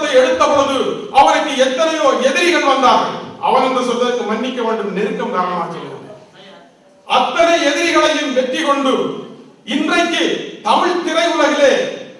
திரைப்படத்தை எடுத்த பொழுது அவருக்கு எத்தனையோ எதிரிகள் வந்தார்கள் அவன் என்று சொல்வதற்கு மன்னிக்க வேண்டும் நெருக்கம் காரணமாக சொல்கிறது அத்தனை எதிரிகளையும் வெற்றி கொண்டு இன்றைக்கு தமிழ் திரையுலகிலே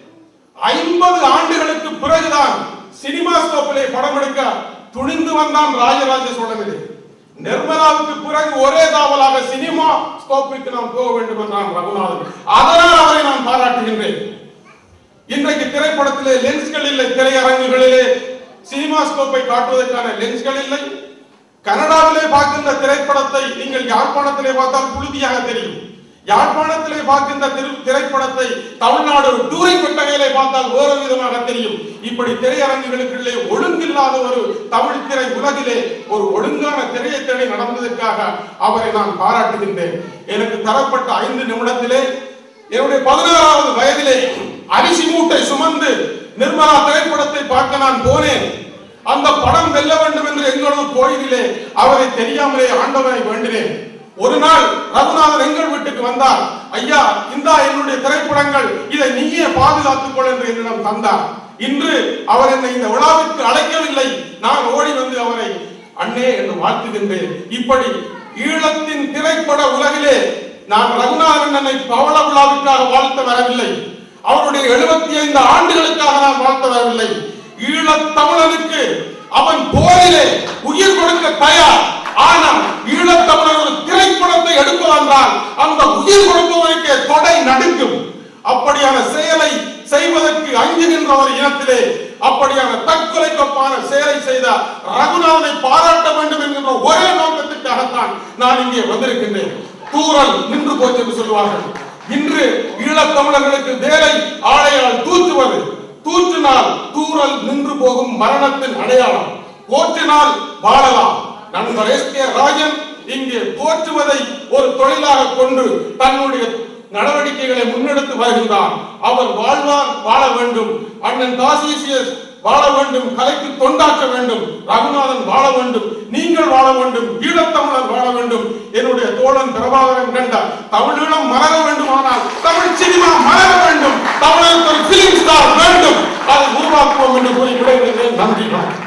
ஐம்பது ஆண்டுகளுக்கு பிறகுதான் சினிமா ஸ்கோப்பிலே படம் எடுக்க துணிந்து வந்தான் ராஜராஜ சோழனிலே நிர்மலாவுக்கு பிறகு ஒரே தாவலாக சினிமா ஸ்கோப்பிற்கு நாம் போக வேண்டும் என்றான் ரகுநாதன் அதனால் அவரை நான் பாராட்டுகின்றேன் இன்றைக்கு திரைப்படத்திலே லென்ஸ்கள் இல்லை திரையரங்குகளிலே சினிமா ஸ்கோப்பை காட்டுவதற்கான லென்ஸ்கள் இல்லை கனடாவிலே பார்க்கின்ற திரைப்படத்தை நீங்கள் யாழ்ப்பாணத்திலே பார்த்தால் புழுதியாக தெரியும் யாழ்ப்பாணத்திலே பார்க்கின்ற திரு திரைப்படத்தை தமிழ்நாடு டூரிங் கொட்டகையிலே பார்த்தால் வேறு விதமாக தெரியும் இப்படி திரையரங்குகளுக்குள்ளே ஒழுங்கில்லாத ஒரு தமிழ் திரை உலகிலே ஒரு ஒழுங்கான திரையை தேடி நடந்ததற்காக அவரை நான் பாராட்டுகின்றேன் எனக்கு தரப்பட்ட ஐந்து நிமிடத்திலே என்னுடைய பதினாறாவது வயதிலே அரிசி மூட்டை சுமந்து நிர்மலா திரைப்படத்தை பார்க்க நான் போனேன் அந்த படம் வெல்ல வேண்டும் என்று எங்களது கோயிலிலே அவரை தெரியாமலே ஆண்டவனை வேண்டினேன் ஒரு நாள் ரகுநாதன் எங்கள் வீட்டுக்கு வந்தார் ஐயா இந்தா என்னுடைய திரைப்படங்கள் இதை நீயே பாதுகாத்துக் கொள் என்று என்னிடம் தந்தார் இன்று அவர் என்னை இந்த விழாவிற்கு அழைக்கவில்லை நான் ஓடி வந்து அவரை அண்ணே என்று வாழ்த்துகின்றேன் இப்படி ஈழத்தின் திரைப்பட உலகிலே நான் ரகுநாதன் அண்ணனை பவள விழாவிற்காக வாழ்த்த வரவில்லை அவருடைய எழுபத்தி ஐந்து ஆண்டுகளுக்காக நான் வாழ்த்த வரவில்லை ஈழத் தமிழனுக்கு அவன் போரிலே உயிர் கொடுக்க தயார் ஆனால் ஈழத்தமிழர் ஒரு திரைப்படத்தை எடுப்பதென்றால் அந்த உயிர் கொடுப்பவனுக்கு தொடை நடுக்கும் அப்படியான செயலை செய்வதற்கு அஞ்சுகின்ற ஒரு இனத்திலே அப்படியான தற்கொலைக்கொப்பான செயலை செய்த ரகுநாதனை பாராட்ட வேண்டும் என்கின்ற ஒரே நோக்கத்திற்காகத்தான் நான் இங்கே வந்திருக்கின்றேன் தூரல் நின்று போச்சு என்று சொல்வார்கள் இன்று ஈழத்தமிழர்களுக்கு வேலை ஆடையால் தூற்றுவது தூற்றினால் தூறல் நின்று போகும் மரணத்தின் அடையாளம் போற்றினால் வாழலாம் நண்பர் எஸ் கே ராஜன் இங்கே போற்றுவதை ஒரு தொழிலாக கொண்டு தன்னுடைய நடவடிக்கைகளை முன்னெடுத்து வருகின்றார் அவர் வாழ்வார் வாழ வேண்டும் அண்ணன் தாசிசியஸ் வாழ வேண்டும் கலைக்கு தொண்டாற்ற வேண்டும் ரகுநாதன் வாழ வேண்டும் நீங்கள் வாழ வேண்டும் ஈழத்தமிழர் வாழ வேண்டும் என்னுடைய தோழன் பிரபாகரன் கண்ட தமிழீழம் மலர வேண்டுமானால் தமிழ் சினிமா மலர வேண்டும் தமிழருக்கு ஒரு பிலிம் ஸ்டார் வேண்டும் அதை உருவாக்குவோம் என்று கூறி விடைபெறுகிறேன் நன்றி வணக்கம்.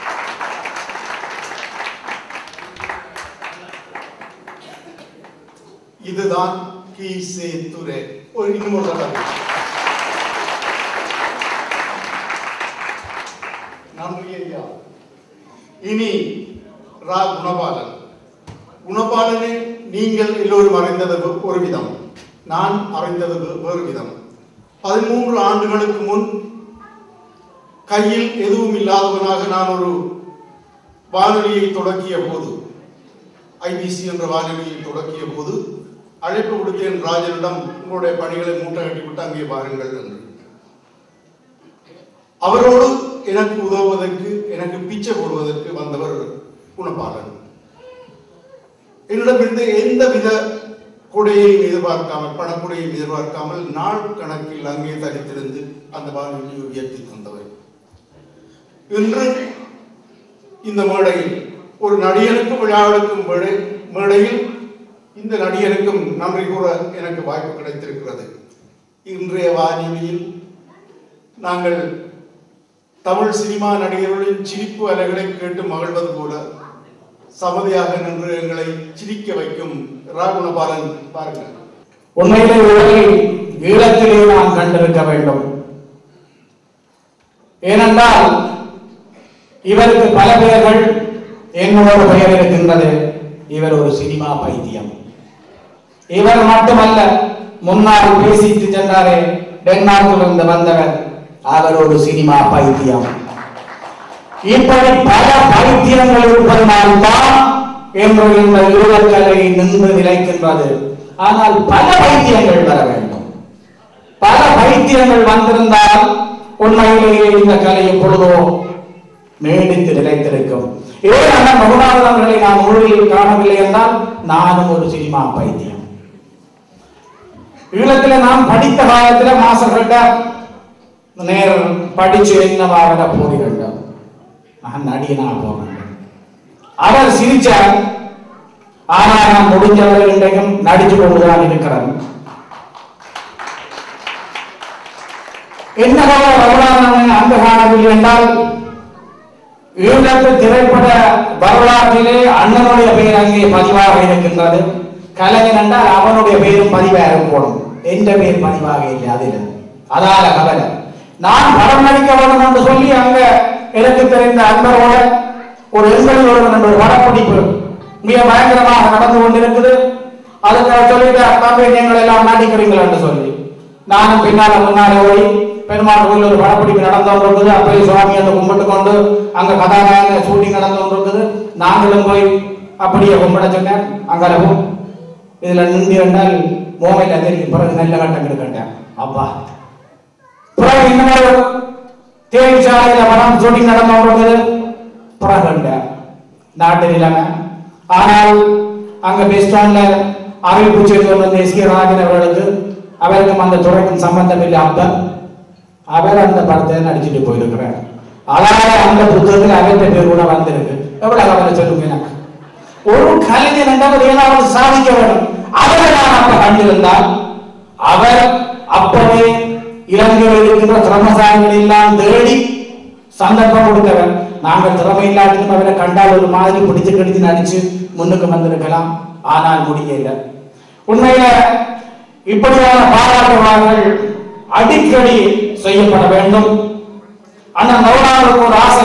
இதுதான் கி சே துரே ஒரு இன்னும் ஒரு தடவை நன்றி ஐயா இனி ரா குணபாலன் குணபாலனை நீங்கள் எல்லோரும் அறிந்தது ஒரு விதம் நான் அறிந்தது வே- வேறு விதம் பதிமூன்று ஆண்டுகளுக்கு முன் கையில் எதுவும் இல்லாதவனாக நான் ஒரு வானொலியை தொடங்கிய போது ஐபிசி என்ற வானொலியை தொடங்கிய போது அழைப்பு விடுத்தேன் ராஜனிடம் உங்களுடைய பணிகளை மூட்டை கட்டி விட்டு அங்கே பாருங்கள் என்று அவரோடு எனக்கு உதவுவதற்கு எனக்கு பிச்சை போடுவதற்கு வந்தவர் குணபாலன் என்னிடமிருந்து எந்த வித கொடையையும் எதிர்பார்க்காமல் பணக்கொடையையும் எதிர்பார்க்காமல் நாள் கணக்கில் அங்கே தரித்திருந்து அந்த வானொலியை உயர்த்தி தந்தவர் இன்று இந்த மேடையில் ஒரு நடிகனுக்கு விழாவெடுக்கும் மேடை மேடையில் இந்த நடிகனுக்கும் நன்றி கூற எனக்கு வாய்ப்பு கிடைத்திருக்கிறது இன்றைய வானொலியில் நாங்கள் தமிழ் சினிமா நடிகர்களின் சிரிப்பு அலைகளை கேட்டு மகிழ்வது போல சமதியாக நின்று எங்களை சிரிக்க வைக்கும் ராகுணபாலன் பாருங்கள் உண்மையிலே இவரை ஈழத்திலே நாம் கண்டிருக்க வேண்டும் ஏனென்றால் இவருக்கு பல பெயர்கள் என்னோட பெயர் இருக்கின்றது இவர் ஒரு சினிமா பைத்தியம் இவர் மட்டுமல்ல முன்னால் பேசிட்டு சென்றாரே டென்மார்க்கிலிருந்து வந்தவர் அவர் ஒரு சினிமா பைத்தியம் இப்படி பல பைத்தியங்கள் இருப்பதனால்தான் என்று இந்த ஈழக்கலை நின்று நிலைக்கின்றது ஆனால் பல பைத்தியங்கள் வர வேண்டும் பல பைத்தியங்கள் வந்திருந்தால் உண்மையிலேயே இந்த கலை எப்பொழுதோ நீடித்து நிலைத்திருக்கும் ஏன் அண்ணன் ரகுநாதன் அவர்களை நான் ஊழியில் காணவில்லை என்றால் நானும் ஒரு சினிமா பைத்தியம் ஈழத்துல நான் படித்த காலத்துல மாசப்பட்ட நேர் படிச்சு என்னவாக போகிறேன் நான் நடிகனா போகிறேன் அவர் சிரிச்சார் ஆனா நான் முடிஞ்சவரை இன்றைக்கும் நடிச்சு கொண்டுதான் இருக்கிறேன் என்னவோ ரகுநாதன் அந்த காலத்தில் என்றால் ஈழத்து திரைப்பட வரலாற்றிலே அண்ணனுடைய பெயர் அங்கே பதிவாக இருக்கின்றது கலைஞன் என்றால் அவனுடைய பெயரும் பதிவாக இருக்கணும் என்ற பெயர் பதிவாக இல்லை அதில் அதால கவலை நான் படம் நடிக்க வேண்டும் என்று சொல்லி அங்க எனக்கு தெரிந்த அன்பரோட ஒரு எண்பதில் என்ற ஒரு படப்பிடிப்பு மிக பயங்கரமாக நடந்து கொண்டிருக்குது அதுக்கு அவர் சொல்லிட்டு தம்பி நீங்கள் எல்லாம் நடிக்கிறீங்களா என்று சொல்லி நானும் பின்னால முன்னாலே ஓடி பெருமாள் கோயில் ஒரு படப்பிடிப்பு நடந்து கொண்டிருக்குது அப்பயே சுவாமி அந்த கும்பிட்டு கொண்டு அங்க கதாநாயக ஷூட்டிங் நடந்து கொண்டிருக்குது நாங்களும் போய் அப்படியே கும்பிட சொன்னேன் அங்க போ இதுல நின்று என்றால் மோமையில தெரியும் பிறகு நல்ல கட்டம் எடுக்கட்டேன் அப்பா பிறகு இன்னொரு தேவி சாலையில படம் ஷூட்டிங் நடந்து கொண்டிருக்குது பிறகு கண்டேன் நாட்டு நிலைமை ஆனால் அங்க பெஸ்டான்ல அறிவிப்பு செய்து வந்த எஸ் கே ராஜன் அவர்களுக்கு அவருக்கும் அந்த துறைக்கும் சம்பந்தம் இல்லை அப்ப அவர் அந்த படத்தை நடிச்சுட்டு போயிருக்கிறார் அதாவது அந்த புத்தகத்தில் அவர்கிட்ட பேர் கூட வந்திருக்கு எவ்வளவு அவரை சொல்லுங்க எனக்கு ஒரு கலைஞர் என்றவர் ஏதாவது சாதிக்க வேண்டும் அவரை நான் அப்ப கண்டிருந்தால் அவர் அப்பவே இலங்கையில் இருக்கின்ற திறமசாலிகள் எல்லாம் தேடி சந்தர்ப்பம் கொடுத்தவர் நாங்கள் திறமை இல்லாட்டிலும் அவரை கண்டால் ஒரு மாதிரி பிடிச்சு கடிச்சு நடிச்சு முன்னுக்கு வந்திருக்கலாம் ஆனால் முடியல உண்மையில இப்படியான பாராட்டு விழாக்கள் அடிக்கடி செய்யப்பட வேண்டும் அண்ணன் நவராவுக்கு ஒரு ஆசை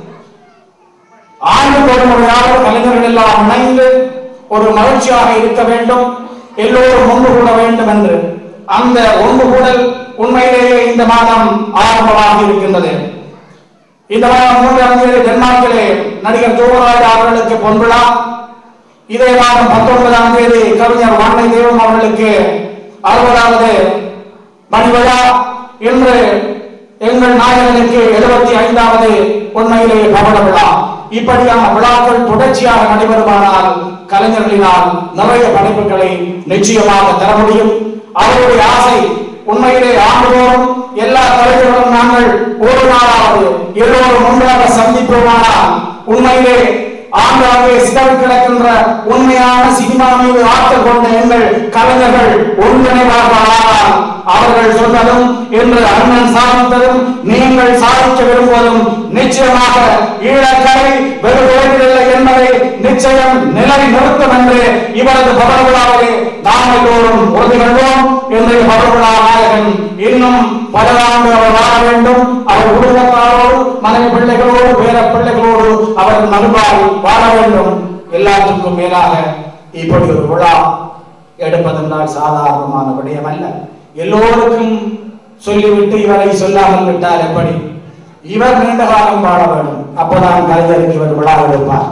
ஆண்டுக்கு ஒரு முறையாக கலைஞர்கள் எல்லாம் இணைந்து ஒரு மகிழ்ச்சியாக இருக்க வேண்டும் எல்லோரும் ஒன்று கூட வேண்டும் என்று அந்த ஒன்று கூடல் உண்மையிலேயே இந்த மாதம் ஆரம்பமாக இருக்கின்றது இந்த மாதம் மூன்றாம் தேதி டென்மார்க்கிலே நடிகர் தூவராஜ் அவர்களுக்கு பொன்விழா இதே மாதம் பத்தொன்பதாம் தேதி கவிஞர் வாண்டை தேவம் அவர்களுக்கு அறுபதாவது மணிவிழா இன்று எங்கள் நாயகனுக்கு எழுபத்தி ஐந்தாவது உண்மையிலே பவள விழா இப்படியான விழாக்கள் தொடர்ச்சியாக நடைபெறுமானால் கலைஞர்களினால் நிறைய படைப்புகளை நிச்சயமாக தர முடியும் அவருடைய ஆசை உண்மையிலே ஆண்டுதோறும் எல்லா கலைஞர்களும் நாங்கள் ஒரு நாளாவது எல்லோரும் ஒன்றாக சந்திப்போமானால் உண்மையிலே ஆங்காங்கே சிதறி கிடக்கின்ற உண்மையான சினிமா மீது ஆற்றல் கொண்ட எங்கள் கலைஞர்கள் ஒருங்கிணைவாக ஆனால் அவர்கள் சொன்னதும் என்று அண்ணன் சாதித்ததும் நீங்கள் சாதிக்க விரும்புவதும் நிச்சயமாக ஈழக்கரை வெறும் விரைவில்லை என்பதை நிச்சயம் நிலை நிறுத்தும் என்று இவரது பவள விழாவிலே நாம் எல்லோரும் உறுதி கொள்வோம் இன்றைய பவள விழா நாயகன் இன்னும் பல ஆண்டு அவர் வாழ வேண்டும் அவர் குடும்பத்தாரோடு மனைவி பிள்ளைகளோடு பேர பிள்ளைகளோடு அவர் நல்வாழ் வாழ வேண்டும் எல்லாத்துக்கும் மேலாக இப்படி ஒரு விழா எடுப்பதென்றால் சாதாரணமான விடயம் அல்ல எல்லோருக்கும் சொல்லிவிட்டு இவரை சொல்லாமல் விட்டால் எப்படி இவர் நீண்ட காலம் வாழ வேண்டும் அப்போதான் கலைஞருக்கு இவர் விழா எடுப்பார்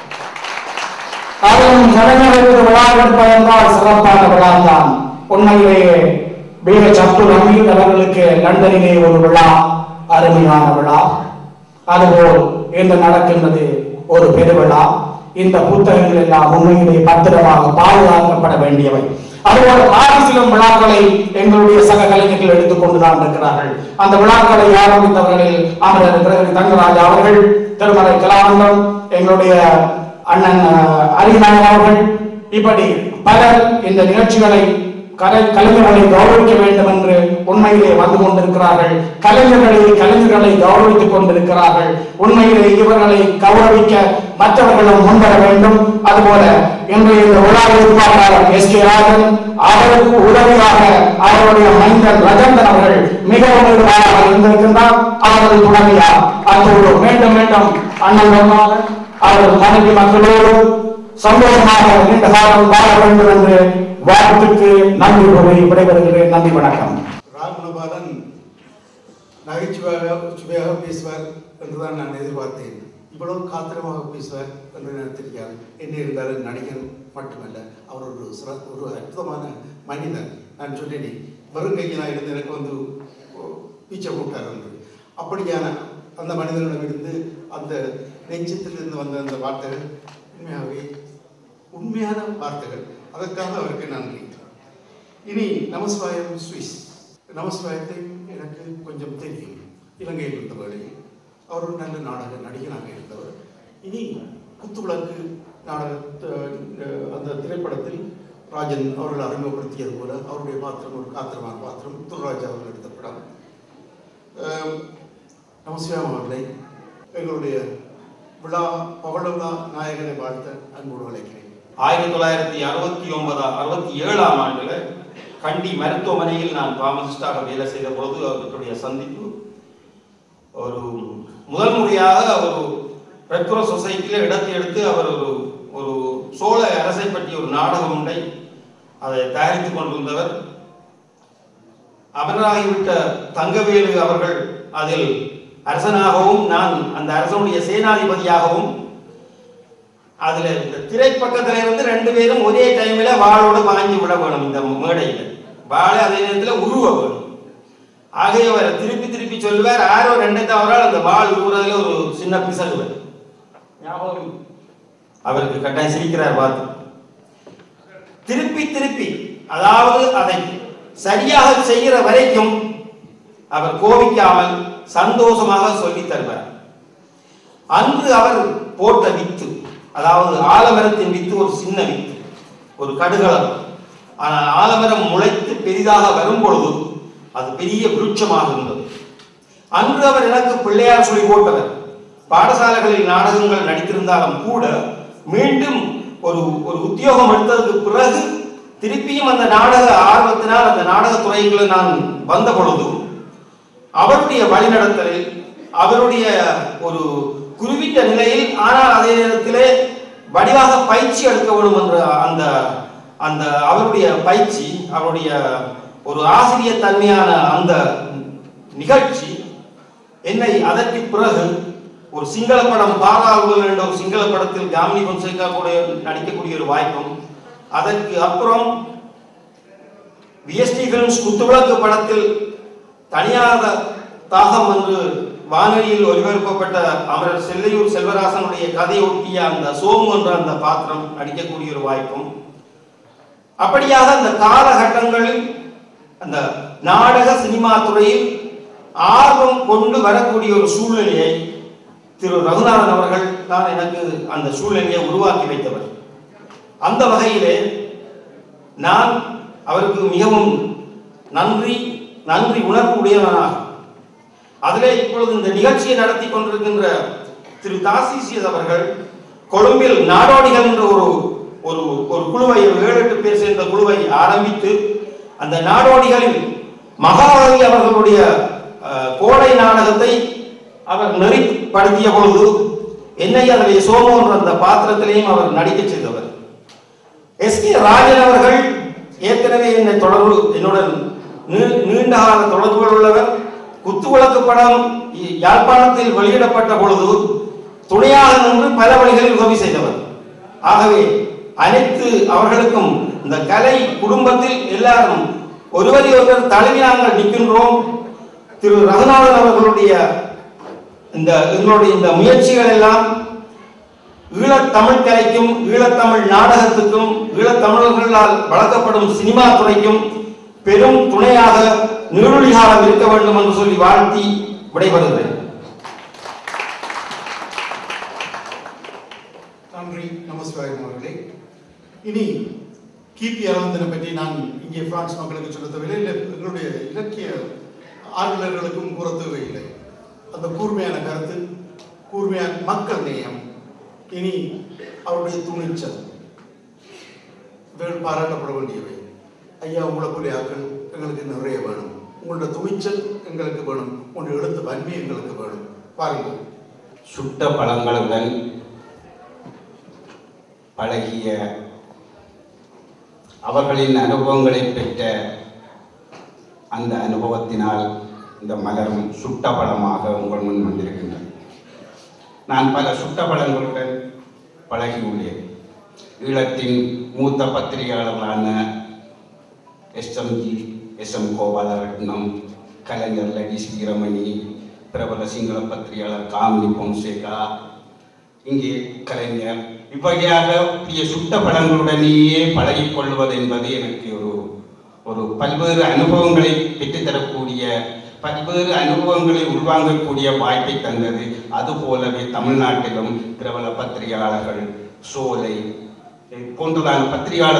அதுவும் கலைஞருக்கு விழா எடுப்பது என்றால் சிறப்பான விழா தான் உண்மையிலேயே வீர சத்துர் அமீர் அவர்களுக்கு லண்டனிலே ஒரு விழா அருமையான விழா அதுபோல் இன்று நடக்கின்றது ஒரு பெருவிழா இந்த புத்தகங்கள் எல்லாம் உண்மையிலே பத்திரமாக பாதுகாக்கப்பட வேண்டியவை அதுபோல பாரிசிலும் விழாக்களை எங்களுடைய சக கலைஞர்கள் எடுத்துக்கொண்டுதான் இருக்கிறார்கள் அந்த விழாக்களை ஆரம்பித்தவர்களில் அமரர் பிறகு தங்கராஜ் அவர்கள் திருமலை கலானந்தம் எங்களுடைய அண்ணன் அஹ், அரிநாயன் அவர்கள் இப்படி பலர் இந்த நிகழ்ச்சிகளை கலை கலைஞர்களை கௌரவிக்க வேண்டும் என்று உண்மையிலே வந்து கொண்டிருக்கிறார்கள் கலைஞர்களை கலைஞர்களை கௌரவித்துக் கொண்டிருக்கிறார்கள் உண்மையிலே இவர்களை கௌரவிக்க மற்றவர்களும் முன்வர வேண்டும் அதுபோல இன்றைய இந்த விழா ஏற்பாட்டாளர் எஸ் கே ராஜன் அவருக்கு உதவியாக அவருடைய மைந்தன் ரஜந்தன் அவர்கள் மிகவும் ஈடுபாடாக இருந்திருக்கின்றார் அவரது துணைவியார் அத்தோடு மீண்டும் மீண்டும் அண்ணன் வருமாக அவரது மனைவி மக்களோடு சந்தோஷமாக நீண்ட காலம் வாழ வேண்டும் என்று வாழ்த்துக்கு நன்றி கூறி விடைபெறுகிறேன் நன்றி வணக்கம் ராகுணபாலன் நகைச்சுவையாக சுவையாக பேசுவார் என்றுதான் நான் எதிர்பார்த்தேன் இவ்வளவு காத்திரமாக பேசுவார் என்று எனக்கு தெரியாது என்ன இருந்தாலும் நடிகர் மட்டுமல்ல அவர் ஒரு சிற ஒரு அற்புதமான மனிதன் நான் சொன்னேனே வெறும் கையினா இருந்து எனக்கு வந்து பீச்சை போட்டார் என்று அப்படியான அந்த மனிதனிடமிருந்து அந்த நெஞ்சத்திலிருந்து வந்த அந்த வார்த்தைகள் உண்மையாகவே உண்மையான வார்த்தைகள் அதற்காக அவருக்கு நன்றி இனி நமஸ்வாயம் சுவிஸ் நமஸ்வாயத்தை எனக்கு கொஞ்சம் தெரியும் இலங்கையில் இருந்தவர்களே அவர் ஒரு நல்ல நாடக நடிகனாக இருந்தவர் இனி குத்துவிளக்கு நாடக அந்த திரைப்படத்தில் ராஜன் அவர்கள் அறிமுகப்படுத்தியது போல அவருடைய பாத்திரம் ஒரு காத்திரமான பாத்திரம் துர்ராஜ் அவர்கள் எடுத்த படம் அஹ், நமஸ்காரம் அவர்களை எங்களுடைய விழா பவளவிழா நாயகனை வாழ்த்த அன்போடு அழைக்கிறேன் ஆயிரத்தி தொள்ளாயிரத்தி அறுபத்தி ஒன்பதாம் அறுபத்தி ஏழாம் ஆண்டுல கண்டி மருத்துவமனையில் நான் பாமசிஸ்டாக வேலை செய்த பொழுது அவர்களுடைய சந்திப்பு ஒரு முதல் முறையாக ஒரு ரெட் கிராஸ் சொசைட்டியில் இடத்தை எடுத்து அவர் ஒரு ஒரு சோழ அரசை பற்றிய ஒரு நாடகம் உண்டை அதை தயாரித்துக் கொண்டிருந்தவர் அமரராகிவிட்ட தங்கவேலு அவர்கள் அதில் அரசனாகவும் நான் அந்த அரசனுடைய சேனாதிபதியாகவும் அதுல இந்த திரைப்பக்கத்துல இருந்து ரெண்டு பேரும் ஒரே டைம்ல வாளோட பாஞ்சு விட வேணும் இந்த மேடையில வாழை அதே நேரத்துல உருவ வேணும் ஆகவே அவர் திருப்பி திருப்பி சொல்லுவார் ஆரோ ரெண்டு தவறால் அந்த வாள் உருவதுல ஒரு சின்ன பிசகு வரும். ஞாபகம் அவருக்கு கட்டாயம் சிரிக்கிறார் பார்த்து திருப்பி திருப்பி அதாவது அதை சரியாக செய்கிற வரைக்கும் அவர் கோபிக்காமல் சந்தோஷமாக சொல்லித் தருவார் அன்று அவர் போட்ட வித்து அதாவது ஆலமரத்தின் வித்து ஒரு சின்ன வித்து ஒரு கடுகளம் ஆனால் ஆலமரம் முளைத்து பெரிதாக வரும் பொழுது அது பெரிய விருட்சமாக இருந்தது அன்று அவர் எனக்கு பிள்ளையார் சொல்லி போட்டவர் பாடசாலைகளில் நாடகங்கள் நடித்திருந்தாலும் கூட மீண்டும் ஒரு ஒரு உத்தியோகம் எடுத்ததுக்கு பிறகு திருப்பியும் அந்த நாடக ஆர்வத்தினால் அந்த நாடகத் துறைகளை நான் வந்த பொழுதும் அவருடைய வழிநடத்தலில் அவருடைய ஒரு குறிப்பிட்ட நிலையில் ஆனால் அதே நேரத்திலே வடிவாக பயிற்சி எடுக்க வேண்டும் என்ற அந்த அந்த அவருடைய பயிற்சி அவருடைய ஒரு ஆசிரியர் தன்மையான அந்த நிகழ்ச்சி என்னை அதற்கு பிறகு ஒரு சிங்கள படம் பாராவுகள் என்ற ஒரு சிங்கள படத்தில் ஜாமினி பொன்சேகா கூட நடிக்கக்கூடிய ஒரு வாய்ப்பும் அதற்கு அப்புறம் விஎஸ்டி பிலிம்ஸ் குத்துவிளக்கு படத்தில் தனியாக தாகம் என்று வானொலியில் ஒளிபரப்பப்பட்ட அமரர் செல்லையூர் செல்வராசனுடைய கதையொட்டிய அந்த சோமு என்ற அந்த பாத்திரம் நடிக்கக்கூடிய ஒரு வாய்ப்பும் அப்படியாக அந்த காலகட்டங்களில் அந்த நாடக சினிமா துறையில் ஆர்வம் கொண்டு வரக்கூடிய ஒரு சூழ்நிலையை திரு ரகுநாதன் அவர்கள் தான் எனக்கு அந்த சூழ்நிலையை உருவாக்கி வைத்தவர் அந்த வகையிலே நான் அவருக்கு மிகவும் நன்றி நன்றி உணர்வுடையவனாக அதிலே இப்பொழுது இந்த நிகழ்ச்சியை நடத்தி கொண்டிருக்கின்ற திரு தாசிசியஸ் அவர்கள் கொழும்பில் நாடோடிகள் என்ற ஒரு ஒரு ஒரு குழுவை ஒரு ஏழு எட்டு பேர் சேர்ந்த குழுவை ஆரம்பித்து அந்த நாடோடிகளில் மகாகவி அவர்களுடைய அஹ், கோடை நாடகத்தை அவர் நெறிப்படுத்திய பொழுது என்னை அதிலே சோமு என்ற அந்த பாத்திரத்திலேயும் அவர் நடிக்க செய்தவர் எஸ் கே ராஜன் அவர்கள் ஏற்கனவே என்னை தொடர்பு என்னுடன் நீ- நீண்ட கால தொடர்புகள் உள்ளவர் குத்துவிளக்கு படம் இ- யாழ்ப்பாணத்தில் வெளியிடப்பட்ட பொழுது துணையாக நின்று பல வழிகளில் உதவி செய்தவர் ஆகவே அனைத்து அவர்களுக்கும் இந்த கலை குடும்பத்தில் எல்லாரும் ஒருவரை ஒருவர் தழுவி நாங்கள் நிற்கின்றோம் திரு ரகுநாதன் அவர்களுடைய இந்த எங்களுடைய இந்த முயற்சிகள் எல்லாம் ஈழத்தமிழ் கலைக்கும் ஈழத்தமிழ் நாடகத்துக்கும் ஈழத்தமிழர்களால் வளர்க்கப்படும் சினிமா துறைக்கும் பெரும் துணையாக நீடுழி காலம் இருக்க வேண்டும் என்று சொல்லி வாழ்த்தி விடைபெறுகிறேன் நன்றி நமஸ்காரம் அவர்களே இனி கிபி அரவிந்தனை பற்றி நான் இங்கே பிரான்ஸ் மக்களுக்கு சொல்ல தேவையில்லை இல்லை எங்களுடைய இலக்கிய ஆர்வலர்களுக்கும் கூற தேவையில்லை அந்த கூர்மையான கருத்து கூர்மையான மக்கள் நேயம் இனி அவருடைய துணிச்சல் இவைகள் பாராட்டப்பட வேண்டியவை ஐயா உங்களை போல ஆக்கள் எங்களுக்கு நிறைய வேணும் உங்களோட துணிச்சல் எங்களுக்கு வேணும் உங்களுடைய எழுத்து வன்மை எங்களுக்கு வேணும் பாருங்கள் சுட்ட பழங்களுடன் பழகிய அவர்களின் அனுபவங்களை பெற்ற அந்த அனுபவத்தினால் இந்த மலரும் சுட்ட பழமாக உங்கள் முன் வந்திருக்கின்றது நான் பல சுட்ட பழங்களுடன் பழகியுள்ளேன் ஈழத்தின் மூத்த பத்திரிகையாளர்களான எஸ்எம்ஜி எஸ் எம் கோபாலரட்னம் கலைஞர் லடிஸ் வீரமணி பிரபல சிங்கள பத்திரிகையாளர் காமினி பொன்சேகா இங்கே கலைஞர் இவ்வகையாக புதிய சுட்ட படங்களுடனேயே பழகிக் கொள்வது என்பது எனக்கு ஒரு ஒரு பல்வேறு அனுபவங்களை பெற்றுத்தரக்கூடிய பல்வேறு அனுபவங்களை உள்வாங்கக்கூடிய வாய்ப்பை தந்தது அதுபோலவே தமிழ்நாட்டிலும் பிரபல பத்திரிகையாளர்கள் சோலை போன்றதான பத்திரிகையாளர்